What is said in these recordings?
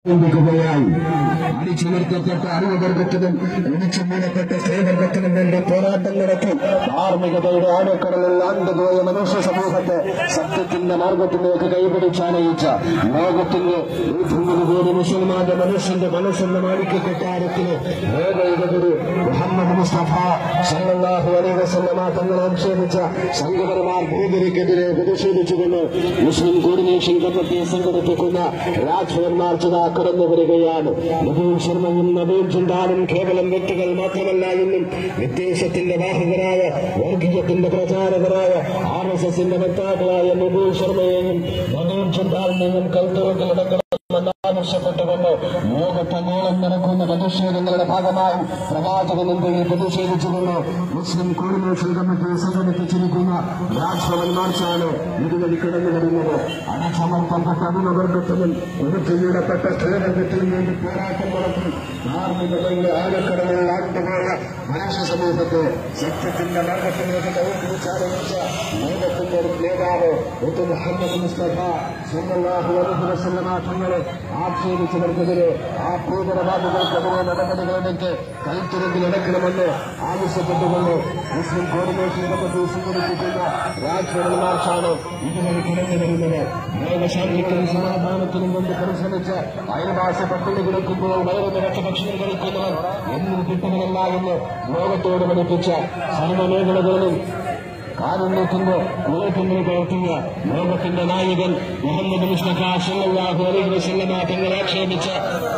ചിന്തിക്കുകയായി അടിച്ചുനിർത്തപ്പെട്ട അടിമവർഗത്തിനും ഇടിച്ചു മൂടപ്പെട്ട സ്ത്രീവർഗത്തിനും വേണ്ടി പോരാട്ടം നടത്തി ധാർമ്മികതയുടെ ആഴക്കടലിൽ ആണ്ടുപോയ മനുഷ്യ സമൂഹത്തെ സത്യത്തിന്റെ മാർഗത്തിലേക്ക് കൈപിടിച്ചാനയിച്ച ലോകത്തിന്റെ നൂറ്റിമൂന്ന് കോടി മുസൽമാന്റെ മനുഷ്യന്റെ മനസ്സെന്ന മാണിക്യ കൊട്ടാരത്തിന് ഏകൈകഗുരു മുഹമ്മദ് മുസ്തഫ സല്ലല്ലാഹു അലൈഹി വസല്ലമ തങ്ങൾ ആക്ഷേപിച്ച സംഘപരമാർ ഭൂഗതിക്കെതിരെ പ്രതിഷേധിച്ചുകൊണ്ട് മുസ്ലിം കോർഡിനേഷൻ കമ്മിറ്റി സംഘടിപ്പിക്കുന്ന രാജ്ഭവൻ മാർച്ച് ഇതാ കടന്നു വരികയാണ് നബീൻ ശർമ്മയും നബീൻ ചിന്താനും കേവലം വ്യക്തികൾ മാത്രമല്ല എന്നും വിദ്വേഷത്തിന്റെ വാഹകരായ വർഗീയത്തിന്റെ പ്രചാരകരായ ആർ എസ് എസിന്റെ വക്താക്കളായ നബീൻ ശർമ്മയെയും നബീൻ ചിന്താലിനെയും കൽത്തുറക്കിലടക്കണം ആവശ്യപ്പെട്ടുകൊണ്ട് ലോകത്തെങ്ങോളം നടക്കുന്ന പ്രതിഷേധങ്ങളുടെ ഭാഗമായി പ്രവാചക നിന്ദയിൽ പ്രതിഷേധിച്ചുകൊണ്ട് മുസ്ലിം കോർഡിനേഷൻ കമ്മിറ്റി സംഘടിപ്പിച്ചിരിക്കുന്ന രാജ്ഭവൻ മാർച്ചാണ് ഇതുവഴി കടന്നു വരുന്നത് അടിച്ചമർത്തപ്പെട്ട അടിമവർഗത്തിനും ഉരുത്തിയിടപ്പെട്ട സ്ത്രീവർഗത്തിനും വേണ്ടി പോരാട്ടം നടത്തി ധാർമ്മികതയുടെ ആഴക്കടലിൽ ആണ്ടുപോയ മനുഷ്യ സമൂഹത്തെ സത്യത്തിന്റെ മാർഗത്തിലേക്ക് കൈപിടിച്ചാലോചിച്ച ലോകത്തിന്റെ ഒരു നേതാവ് മുത്തു മുഹമ്മദ് മുസ്തഫ സല്ലല്ലാഹു അലൈഹി വസല്ലമ തങ്ങളെ ആക്ഷേപിച്ചവർക്കെതിരെ ആ ഭൂകരവാദികൾക്കെതിരെ നടപടികളെടുത്ത് കൈത്തുറങ്കിലടക്കണമെന്ന് ആവശ്യപ്പെട്ടുകൊണ്ട് മുസ്ലിം കോർഡിനേഷൻ കമ്മിറ്റി സംഘടിപ്പിക്കുന്ന രാജ്ഭവൻ മാർച്ചാണ് ഇതുവഴി കടന്നു വരുന്നത് ലോകശാന്തിക്കും സമാധാനത്തിനും വേണ്ടി പരിശ്രമിച്ച് അയൽവാസ പട്ടിണി കിടക്കുമ്പോൾ വയറു നിറച്ച ഭക്ഷണം കഴിക്കുന്നവർ എന്നും കിട്ടുന്നതല്ല എന്ന് ലോകത്തോട് പഠിപ്പിച്ച സർവ്വമേഖലകളിലും കാരുണ്യത്തിന്റെ നേട്ടങ്ങൾ പ്രവർത്തിയ ലോകത്തിന്റെ നായകൻ മുഹമ്മദ് മുസ്തഫ സല്ലല്ലാഹു അലൈഹി വസല്ലമ തങ്ങളെ ആക്ഷേപിച്ച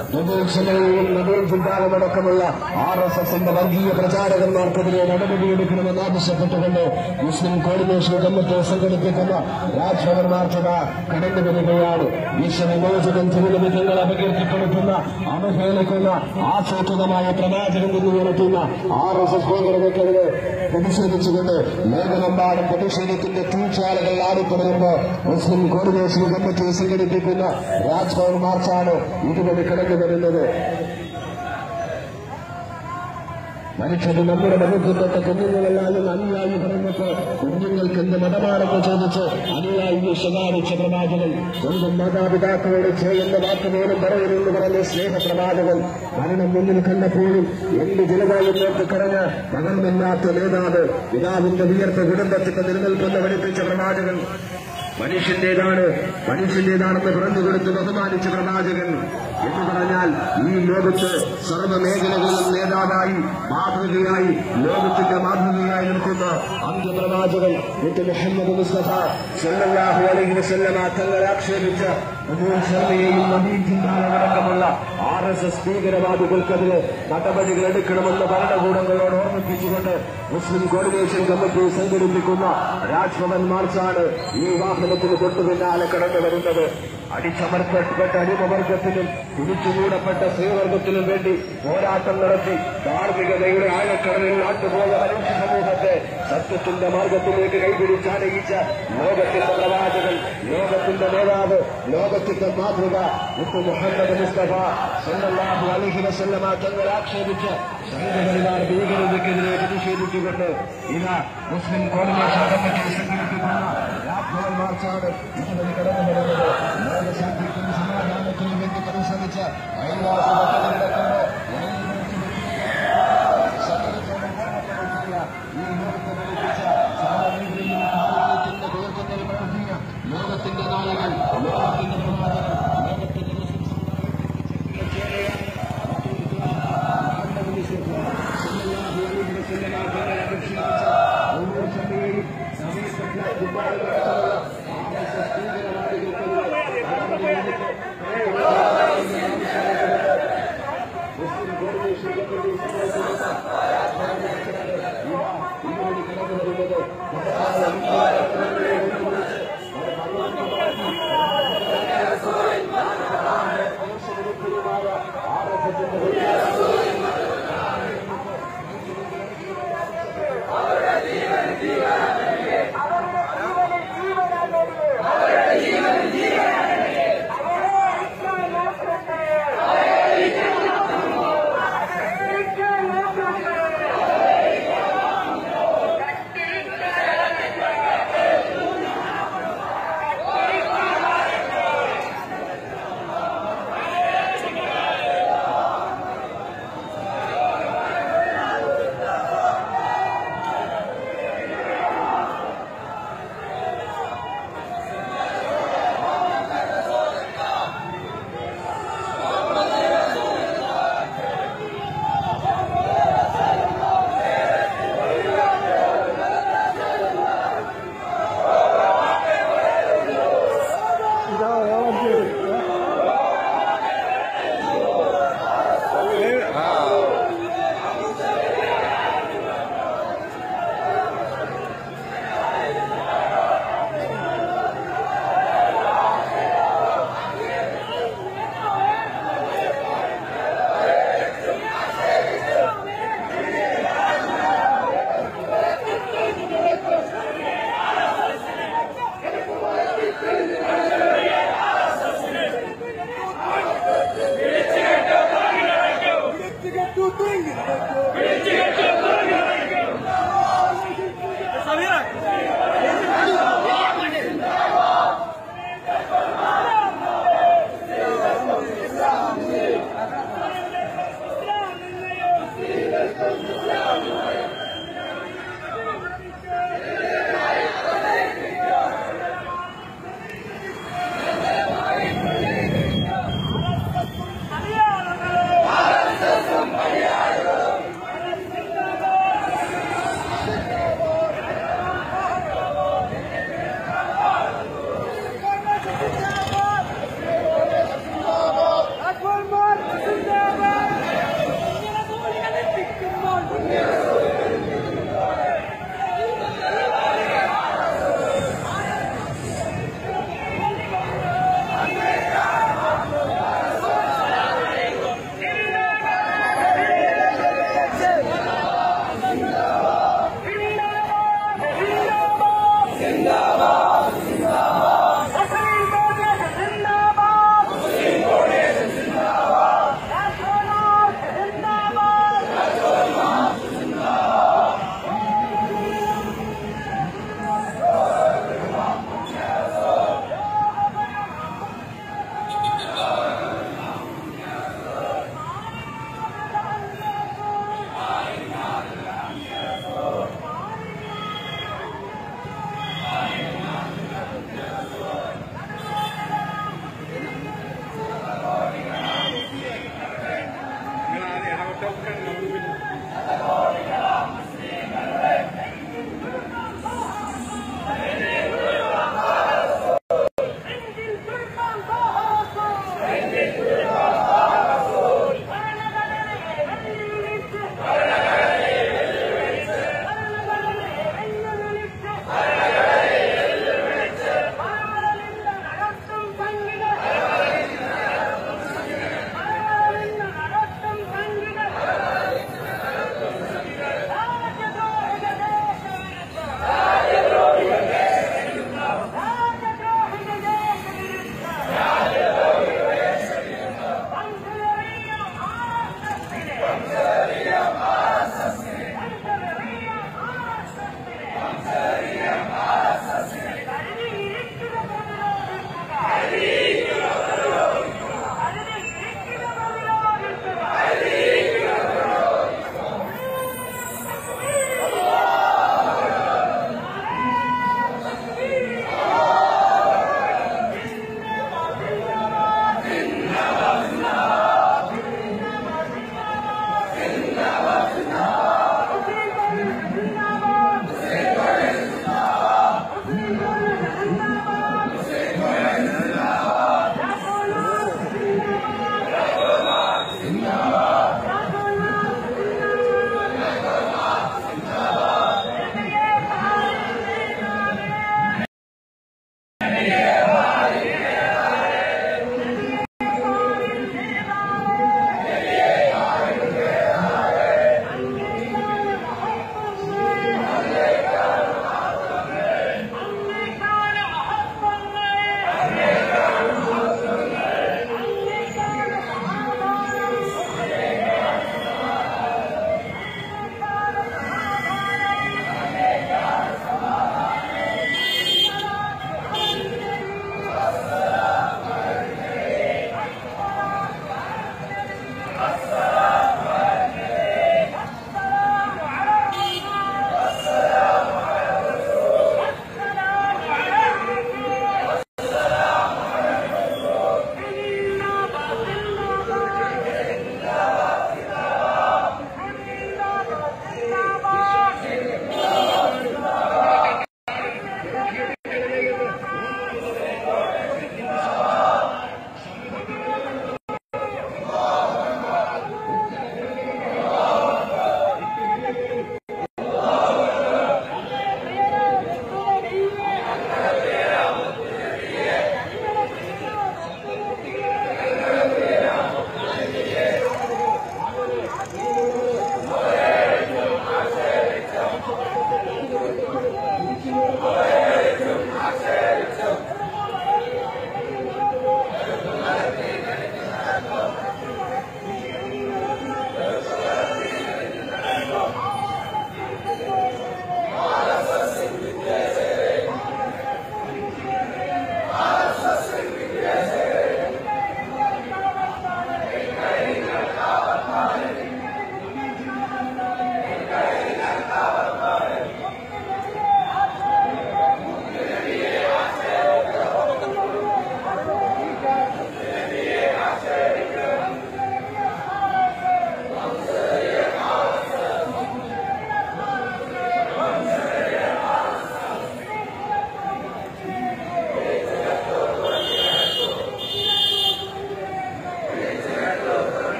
നബീൽസമയും നബീൽ ചിന്താനമടക്കമുള്ള ആർ എസ് എസിന്റെ വർഗീയ പ്രചാരകന്മാർക്കെതിരെ നടപടിയെടുക്കണമെന്ന് ആവശ്യപ്പെട്ടുകൊണ്ട് മുസ്ലിം കോർഡിനേഷൻ കമ്മിറ്റി സംഘടിപ്പിക്കുന്ന രാജ്ഭവൻ മാർച്ചത കടന്നു വരികയാണ് വിശ്വവിമോചനം തിരുവിധങ്ങൾ അപകീർത്തിപ്പെടുത്തുന്ന അവഹേളിക്കുന്ന ആസൂത്രിതമായ പ്രവാചകം എന്ന് നടത്തുന്ന ആർ എസ് എസ് ഭീകരതയ്ക്കെതിരെ പ്രതിഷേധിച്ചുകൊണ്ട് ലോകമെമ്പാടും പ്രതിഷേധത്തിന്റെ തീച്ചാലകൾ ആടിപ്പടരുമ്പോൾ മുസ്ലിം കോർഡിനേഷൻ കമ്മിറ്റി സംഘടിപ്പിക്കുന്ന രാജ്ഭവൻ മാർച്ചാണ് ഇതുവഴി കടന്നു വരുന്നത് മനുഷ്യന് നമ്മുടെ മതത്തിൽപ്പെട്ട കുഞ്ഞുങ്ങളെല്ലാവരും അനുയായി പറഞ്ഞപ്പോൾ കുഞ്ഞുങ്ങൾക്ക് എന്ത് മതമാണെന്ന് ചോദിച്ച് അനുയായി ശകാരിച്ച പ്രവാചകൻ സ്വന്തം മാതാപിതാക്കളോട് ചെയ്യുന്ന വാക്ക് പോലും പറയരുതെന്ന് പറഞ്ഞ സ്നേഹപ്രവാചകൻ മരണം മുന്നിൽ കണ്ടപ്പോഴും എന്ത് ജലവായുന്നോട്ട് കറഞ്ഞ് മകനമില്ലാത്ത നേതാവ് പിതാവിന്റെ വിയർത്ത കുടുംബത്തിന്റെ നിലനിൽപ്പെന്ന് പഠിപ്പിച്ച പ്രവാചകൻ മനുഷ്യന്റേതാണ് മനുഷ്യന്റേതാണെന്ന് പറഞ്ഞു കൊടുത്ത് ബഹുമാനിച്ച പ്രവാചകൻ എന്ന് പറഞ്ഞാൽ ഈ ലോകത്ത് സർവ്വമേഖലകളിലും നേതാവായി മാതൃകയായി ലോകത്തിന്റെ മാതൃകയായി നിൽക്കുന്ന അന്ത്യപ്രവാചകൻ മുത്ത് മുഹമ്മദ് മുസ്തഫ സല്ലല്ലാഹു അലൈഹി വസല്ലമ തങ്ങളെ ആക്ഷേപിച്ച നബീൻ ശർമ്മയെയും നബീൻ ചിന്താനടക്കമുള്ള ആർ എസ് എസ് ഭീകരവാദികൾക്കെതിരെ നടപടികൾ എടുക്കണമെന്ന് ഭരണകൂടങ്ങളോട് ഓർമ്മിപ്പിച്ചുകൊണ്ട് മുസ്ലിം കോർഡിനേഷൻ കമ്മിറ്റി സംഘടിപ്പിക്കുന്ന രാജ്ഭവൻ മാർച്ചാണ് ഈ വാഹനത്തിന് തൊട്ടു പിന്നാലെ കടന്നു വരുന്നത് അടിച്ചമർത്തപ്പെട്ട അടിമവർഗത്തിനും തിരിച്ചുകൂടപ്പെട്ട സ്ത്രീവർഗത്തിനും വേണ്ടി പോരാട്ടം നടത്തി ധാർമ്മികതയുടെ ആഴക്കടലിൽ നാട്ടുപോയ മനുഷ്യ സമൂഹത്തെ സത്യത്തിന്റെ മാർഗത്തിലേക്ക് കൈപിടിച്ചാനയിച്ച ലോകത്തിന്റെ പ്രവാചകൻ ലോകത്തിന്റെ നേതാവ് ലോകത്തിന്റെ മാതൃക മുത്തു മുഹമ്മദ് മുസ്തഫ സല്ലല്ലാഹു അലൈഹി വസല്ലമ തങ്ങൾ ആക്ഷേപിച്ച സംഘപരിവാർ ഭീകരതയ്ക്കെതിരെ പ്രതിഷേധിച്ചുകൊണ്ട് ഇതാ മുസ്ലിം കോർഡിനേഷൻ കമ്മിറ്റി സംഘടിപ്പിക്കുന്ന രാജ്ഭവൻ മാർച്ചാണ് ഇതുവഴി കടന്നു വരുന്നത് ലോകശാന്തിക്കും സമാധാനത്തിനും വേണ്ടി പരിശ്രമിച്ച അയൽവാസി പദ്ധതികളൊക്കെ ലോകത്തിന്റെ നായകൻ ലോകത്തിന്റെ പ്രവാചകൻ ലോകത്തിന്റെ മലയാളികളും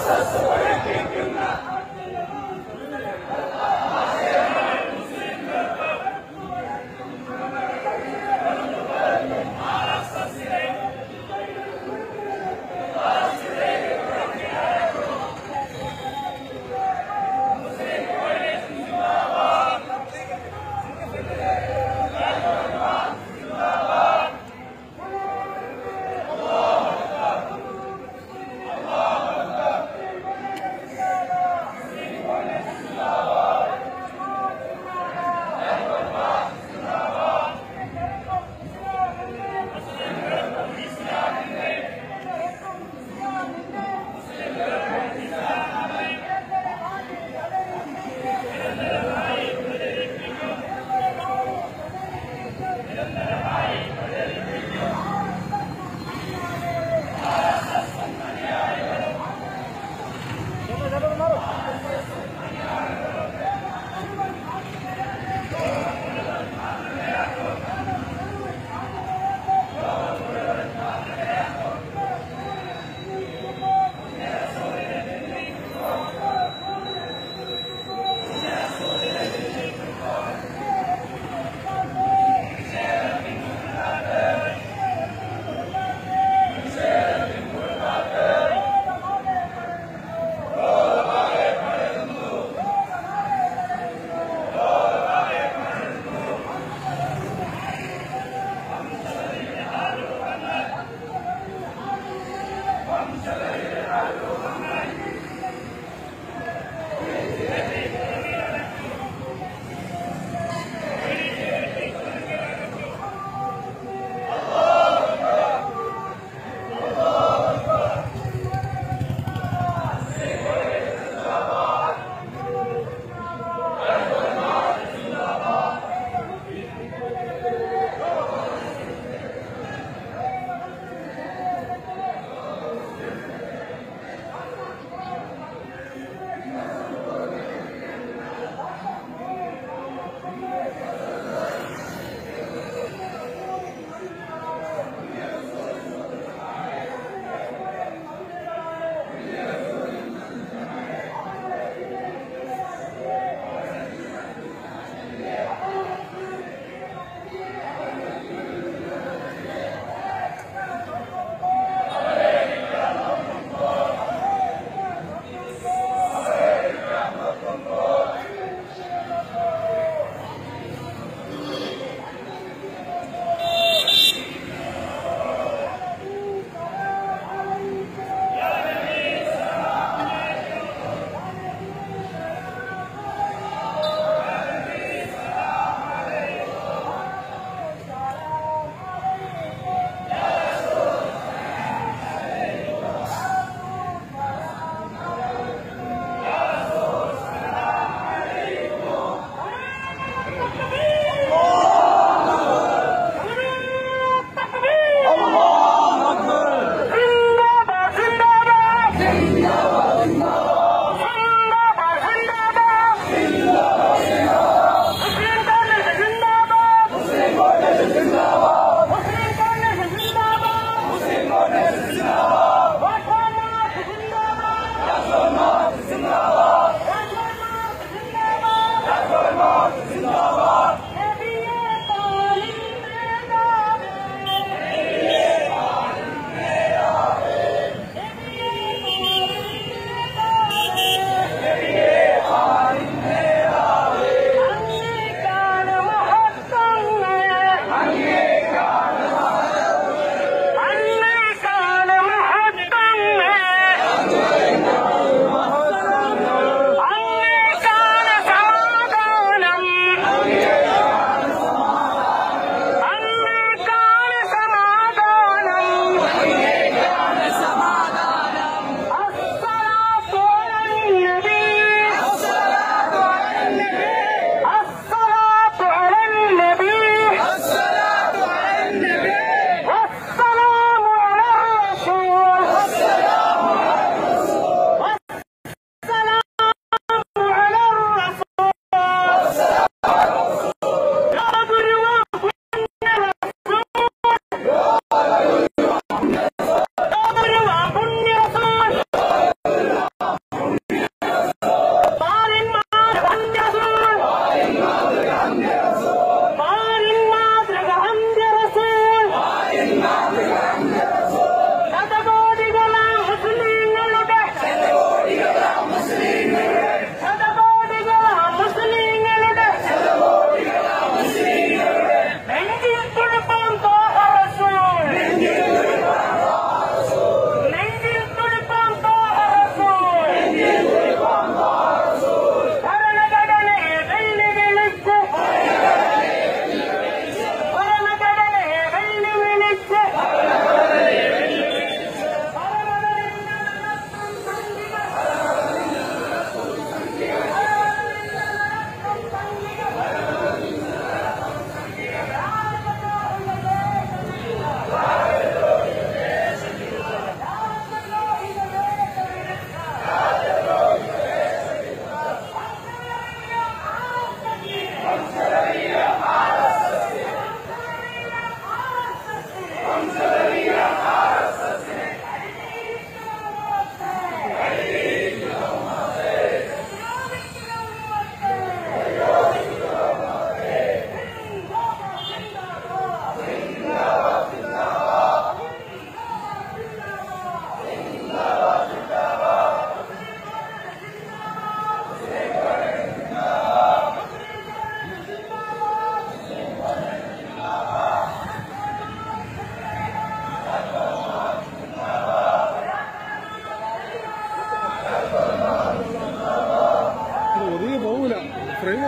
ും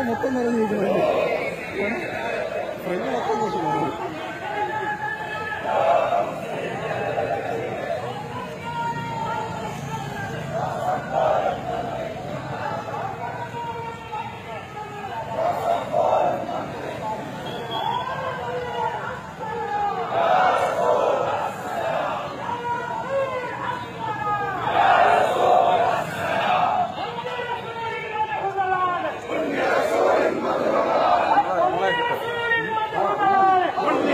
മൊത്തം നിറഞ്ഞിരിക്കുന്നത് ഫ്രണ്ട് മൊത്തം കുറച്ച് നിറഞ്ഞു ും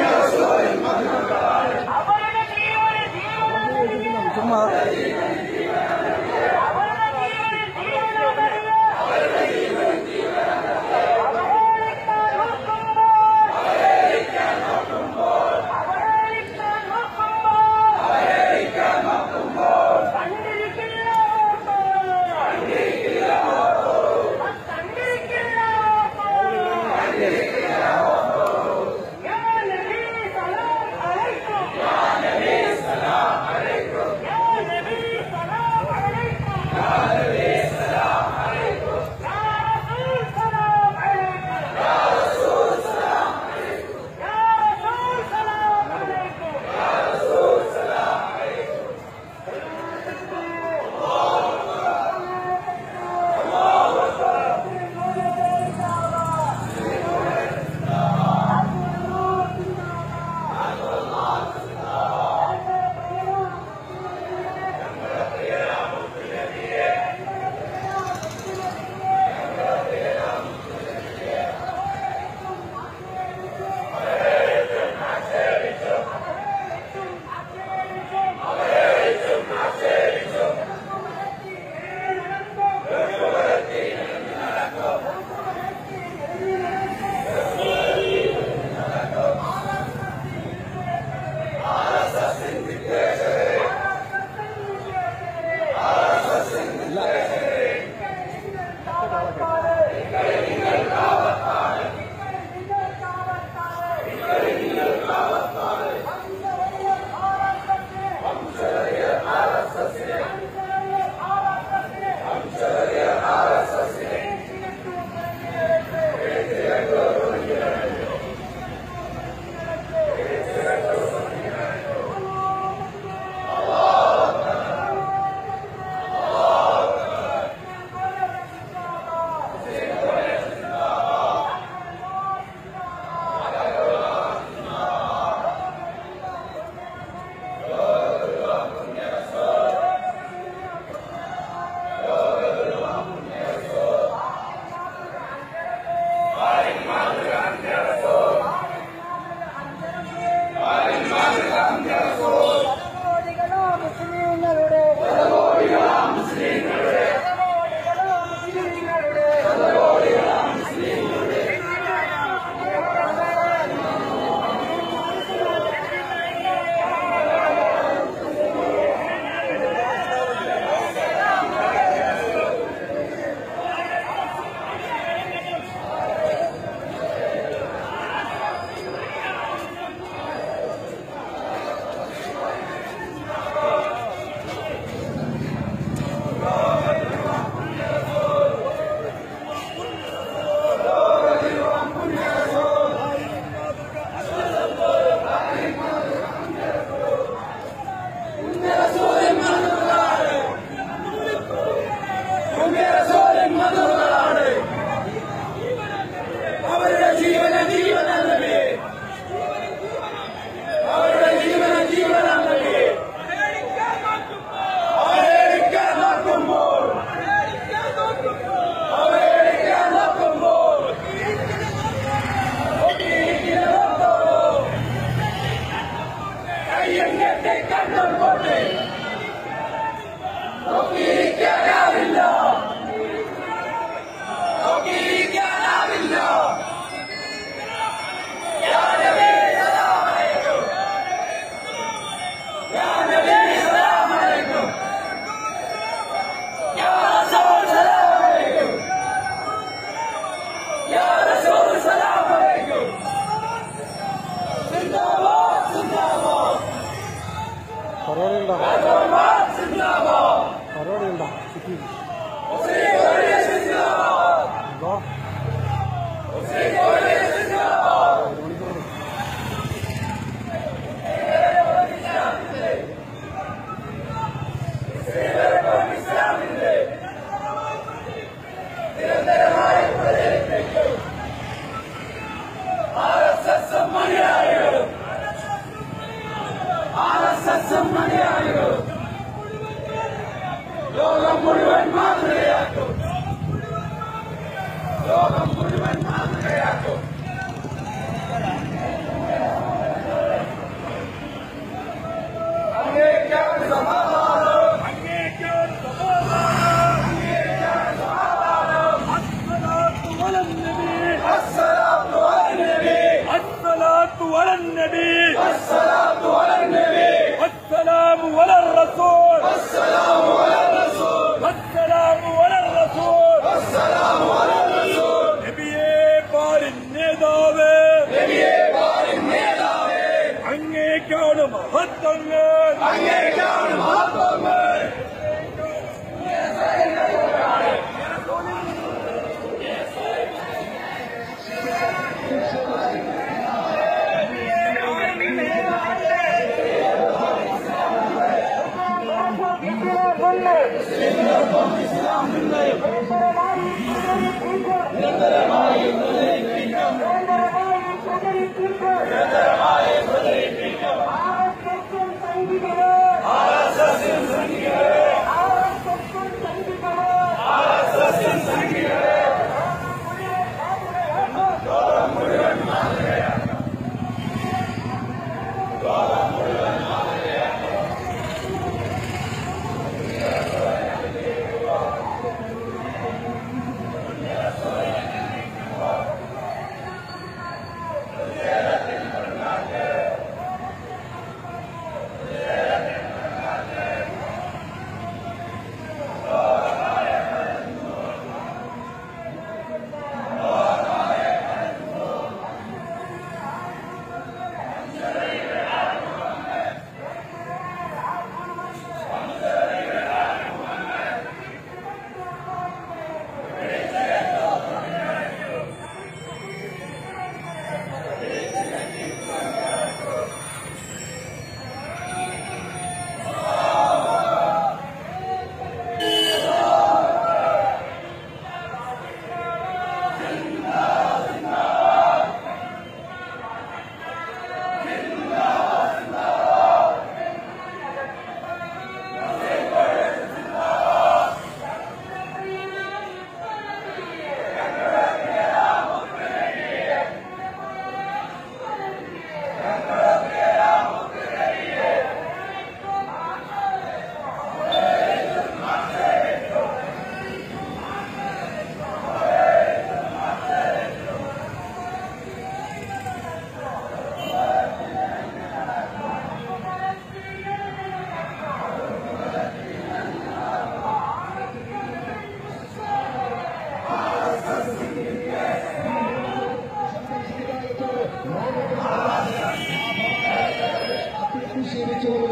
പ്രതിഷേധിച്ചുകൊണ്ട്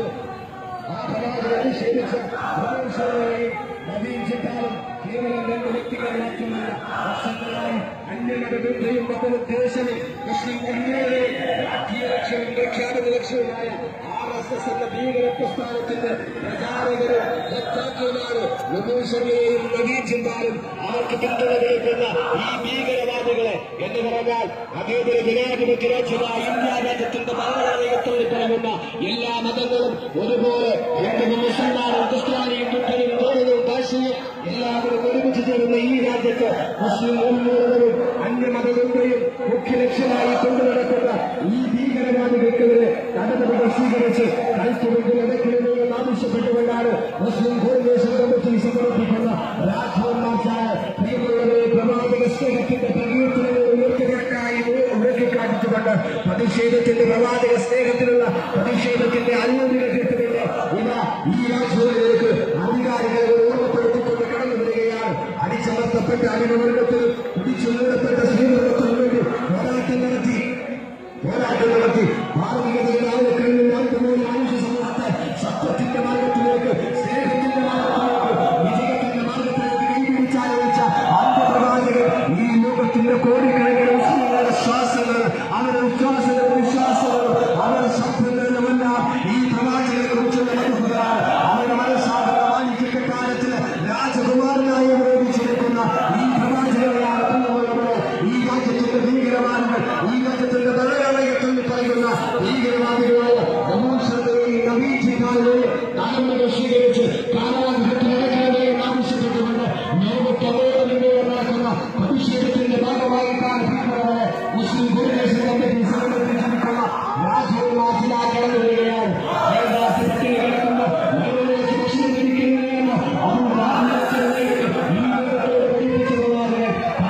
ആ പ്രവാചകൻ പ്രതിഷേധിച്ച പ്രവേശനങ്ങളെയും നവീൻ ചിട്ടാലും കേവലം രണ്ട് വ്യക്തികൾ മാത്രമല്ല വർഷങ്ങളായി അന്യമതബന്ധയും മതോദ്ദേശവും മുസ്ലിം ഉന്നതരെ രാഷ്ട്രീയ ലക്ഷ്യവും പ്രഖ്യാപിത ലക്ഷ്യവുമായ ആർ എസ് എസ് എന്ന ഭീകര പ്രസ്ഥാനത്തിന്റെ പ്രചാരകരും വക്താക്കളുമാണ് നബൂഷറിയെയും നവീൻ ചിന്താലും അവർക്ക് പിന്തുണ നൽകുന്ന ഈ ഭീകരവാദികളെ എന്ന് പറഞ്ഞാൽ അതേപോലെ ജനാധിപത്യ രാജ്യമായ ഇന്ത്യ രാജ്യത്തിന്റെ ഭരണഘടനയെ പറയുന്ന എല്ലാ മതങ്ങളും ഒരുപോലെ ഹിന്ദുവും മുസൽമാനും ക്രിസ്ത്യാനിയും ബുദ്ധനും തോന്നലും ഭാഷയും എല്ലാവരും ഒരുമിച്ച് ചേരുന്ന ഈ രാജ്യത്ത് മുസ്ലിം ഉന്മൂലനവും അന്യമതങ്ങളുടെയും മുഖ്യ ലക്ഷ്യമായി കൊണ്ടുനടക്കുന്ന ഈ ഭീകരവാദികൾക്കെതിരെ നടപടികൾ സ്വീകരിച്ച് കൽത്തുവെങ്കിൽ അടയ്ക്കണമെന്ന് ആവശ്യപ്പെട്ടുകൊണ്ടാണ് മുസ്ലിം കോർഡിനേഷൻ കമ്മിറ്റി സമർപ്പിക്കുന്ന രാജ്ഭവൻ മാർച്ചായ പ്രിയമുള്ളവരെ പ്രവാചക സ്നേഹത്തിന്റെ പ്രകീർത്തനങ്ങൾ ഉയർത്തുകൾക്കായി ഉയർത്തിക്കാട്ടിച്ചുകൊണ്ട് പ്രതിഷേധത്തിന്റെ പ്രവാചക സ്നേഹത്തിലുള്ള പ്രതിഷേധത്തിന്റെ അനുമതികൾ കിട്ടുന്നില്ല ഇതാ ഈ രാജ്യങ്ങളിലേക്ക് അധികാരികളെ ഓർമ്മപ്പെടുത്തിക്കൊണ്ട് കടന്നു വരികയാണ് അടിച്ചമർത്തപ്പെട്ട അടിമവർഗത്തിൽ പിടിച്ചു നേടപ്പെട്ട സ്ത്രീവർഗത്തിനു വേണ്ടി പോരാട്ടം നടത്തി പോരാട്ടം നടത്തി ഭാരതീയതയുടെ കഴിഞ്ഞ മൂന്ന് മനുഷ്യ സമൂഹത്തെ സത്യത്തിന്റെ മാർഗത്തിലേക്ക് സ്നേഹത്തിന്റെ മാർഗത്തിലേക്ക് വിജയത്തിന്റെ മാർഗത്തിലേക്ക് കൈപിടിച്ചാലോചിച്ച അന്ത്യപ്രവാചകർ ഈ ലോകത്തിന്റെ കോടിക്കണക്കിന് മുസ്ലിങ്ങളുടെ ശ്വാസങ്ങൾ അവരുടെ വിശ്വാസങ്ങളും വിശ്വാസങ്ങളും അവരുടെ ശബ്ദങ്ങളുമെല്ലാം ഈ പ്രവാചകരെ കുറിച്ചുള്ള മനുഷ്യരാണ് അവരുടെ മനസ്സാകുന്ന മാലിന്യ കാലത്തിന് രാജകുമാരനായി ഉപയോഗിച്ചിരിക്കുന്ന ഈ പ്രവാചകരെയാണ് പ്രിയമുള്ളവരെ ഈ രാജ്യത്തിന്റെ ഭീകരവാദികൾ ഈ രാജ്യത്തിന്റെ ഭരണഘടനയിൽ പറയുന്ന ഭീകരവാദികളായ നമൂസങ്ങളെയും നവീചിക്കാരെയും നടപടികൾ സ്വീകരിച്ച് കാലാവധത്തിൽ നടക്കണമെന്ന് ആവശ്യപ്പെട്ടുകൊണ്ട് ലോകത്തോടെ നടക്കുന്ന പ്രതിഷേധത്തിന്റെ ഭാഗമായിട്ടാണ് ഭീകരവാദ മുസ്ലിം കോർഡിനേഷൻ കമ്മിറ്റി സംഘടിപ്പിച്ചിരിക്കുന്ന രാജ്യവുമാസിലാക്കി കടന്നു വരികയാണ് ദേവദാസി പട്ടിണി കിടക്കുന്ന മരുന്നിലേക്ക് ഭക്ഷണം കഴിക്കുന്നതിന് അവർ രാജ്യത്തിലേക്ക് ഈ ലോകത്തോട് പഠിപ്പിച്ചതുപോലെ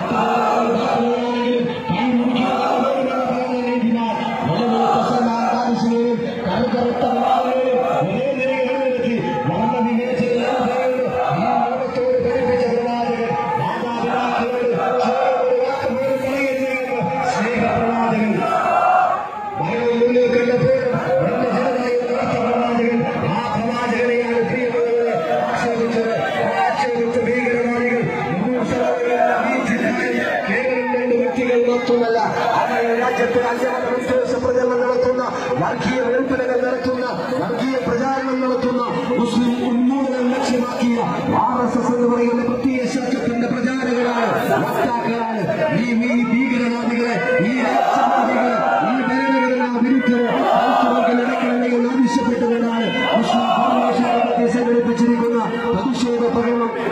സ്നേഹപ്രവാചകൻ മരണം മുന്നിൽ കണ്ടപ്പോഴും എന്റെ ജനതയെ ഉയർത്തിയ പ്രവാചകൻ ആ പ്രവാചകനെയാണ് പ്രിയമുള്ളവരെ ആക്ഷേപിച്ചത് ആ ആക്ഷേപിച്ച ഭീകരവാദികൾ കേവലം രണ്ട് വ്യക്തികൾ മാത്രമല്ല അവർ രാജ്യത്തെ അന്യമത വിശ്വാസ പ്രചരണം നടത്തുന്ന വർഗീയ വിൽപ്പനകൾ നടത്തുന്ന വർഗീയ പ്രചാരണം നടത്തുന്ന മുസ്ലിം ഉന്മൂലനം ലക്ഷ്യമാക്കി പ്രതിഷേധ പ്രകടനം